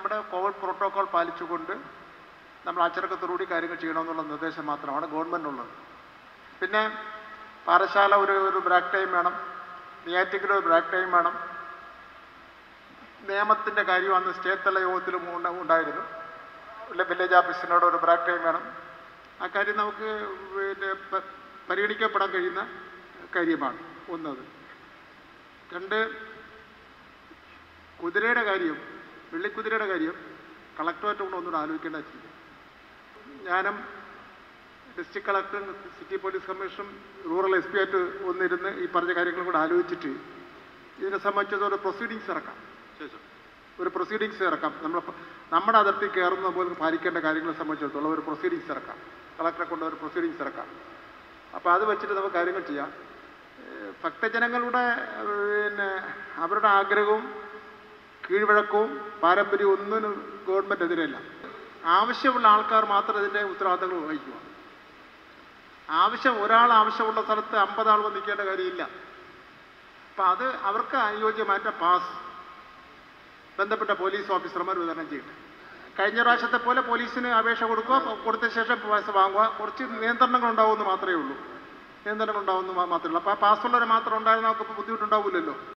നമ്മുടെ Covid protocol പാലിച്ചുകൊണ്ട് നമ്മൾ അച്ചടക്കത്തോടുകൂടി കാര്യങ്ങൾ ചെയ്യണമെന്നുള്ള നിർദ്ദേശം മാത്രമാണ് ഗവൺമെൻറ്റുള്ളത് പിന്നെ പാറശാല ഒരു ഒരു ബ്രാക്ക് ടൈം വേണം നെയ്യാറ്റിക്കര ഒരു ബ്രാക്ക് ടൈം വേണം നിയമത്തിൻ്റെ കാര്യം അന്ന് സ്റ്റേറ്റ് തല യോഗത്തിലും ഉണ്ട- ഉണ്ടായിരുന്നു ഇല്ല വില്ലേജ് ഓഫീസിനോട് ഒരു ബ്രാക്ക് ടൈം വേണം ആ കാര്യം നമുക്ക് പിന്നെ പ- പരിഗണിക്കപ്പെടാൻ കഴിയുന്ന കാര്യമാണ് ഒന്നത് രണ്ട് കുതിരയുടെ കാര്യം വെള്ളിക്കുതിരയുടെ കാര്യം കളക്ടറേറ്റ് കൊണ്ട് ഒന്നുകൂടെ ആലോചിക്കേണ്ട വെച്ചില്ല ഞാനും ഡിസ്ട്രിക്ട് കളക്ടറും സിറ്റി പോലീസ് കമ്മീഷനും റൂറൽ എസ് പി ആയിട്ട് ഒന്നിരുന്ന് ഈ പറഞ്ഞ കാര്യങ്ങളും കൂടെ ആലോചിച്ചിട്ട് ഇതിനെ സംബന്ധിച്ചത് ഒരു പ്രൊസീഡിങ്സ് ഇറക്കാം ശേഷം ഒരു പ്രൊസീഡിങ്സ് ഇറക്കാം നമ്മൾ നമ്മുടെ അതിർത്തി കയറുന്ന പോലെ പാലിക്കേണ്ട കാര്യങ്ങളെ സംബന്ധിച്ചിടത്തോളം ഒരു പ്രൊസീഡിങ്സ് ഇറക്കാം കളക്ടറെ കൊണ്ട് ഒരു പ്രൊസീഡിങ്സ് ഇറക്കാം അപ്പോൾ അത് വെച്ചിട്ട് നമുക്ക് കാര്യങ്ങൾ ചെയ്യാം ഏഹ് ഭക്തജനങ്ങളുടെ ഏഹ് പിന്നെ അവരുടെ ആഗ്രഹവും കീഴ്വഴക്കവും പാരമ്പര്യവും ഒന്നിനും ഗവൺമെൻറ് എതിരല്ല ആവശ്യമുള്ള ആൾക്കാർ മാത്രം ഇതിൻ്റെ ഉത്തരവാദിത്തങ്ങൾ വഹിക്കുക ആവശ്യം ഒരാൾ ആവശ്യമുള്ള സ്ഥലത്ത് അമ്പതാൾ വന്ന് നിൽക്കേണ്ട കാര്യമില്ല അപ്പം അത് അവർക്ക് അനുയോജ്യമായിട്ട് പാസ് ബന്ധപ്പെട്ട പോലീസ് ഓഫീസർമാർ വിതരണം ചെയ്യട്ടെ കഴിഞ്ഞ പ്രാവശ്യത്തെ പോലെ പോലീസിന് അപേക്ഷ കൊടുക്കുക കൊടുത്ത ശേഷം പാസ് വാങ്ങുക കുറച്ച് നിയന്ത്രണങ്ങൾ ഉണ്ടാവുമെന്ന് മാത്രമേ ഉള്ളൂ നിയന്ത്രണങ്ങൾ ഉണ്ടാവുമെന്ന് മാ- മാത്രമേ ഉള്ളൂ അപ്പോൾ ആ പാസ്സുള്ളവരെ മാത്രം ഉണ്ടായിരുന്ന നമുക്ക് ബുദ്ധിമുട്ടുണ്ടാവില്ലല്ലോ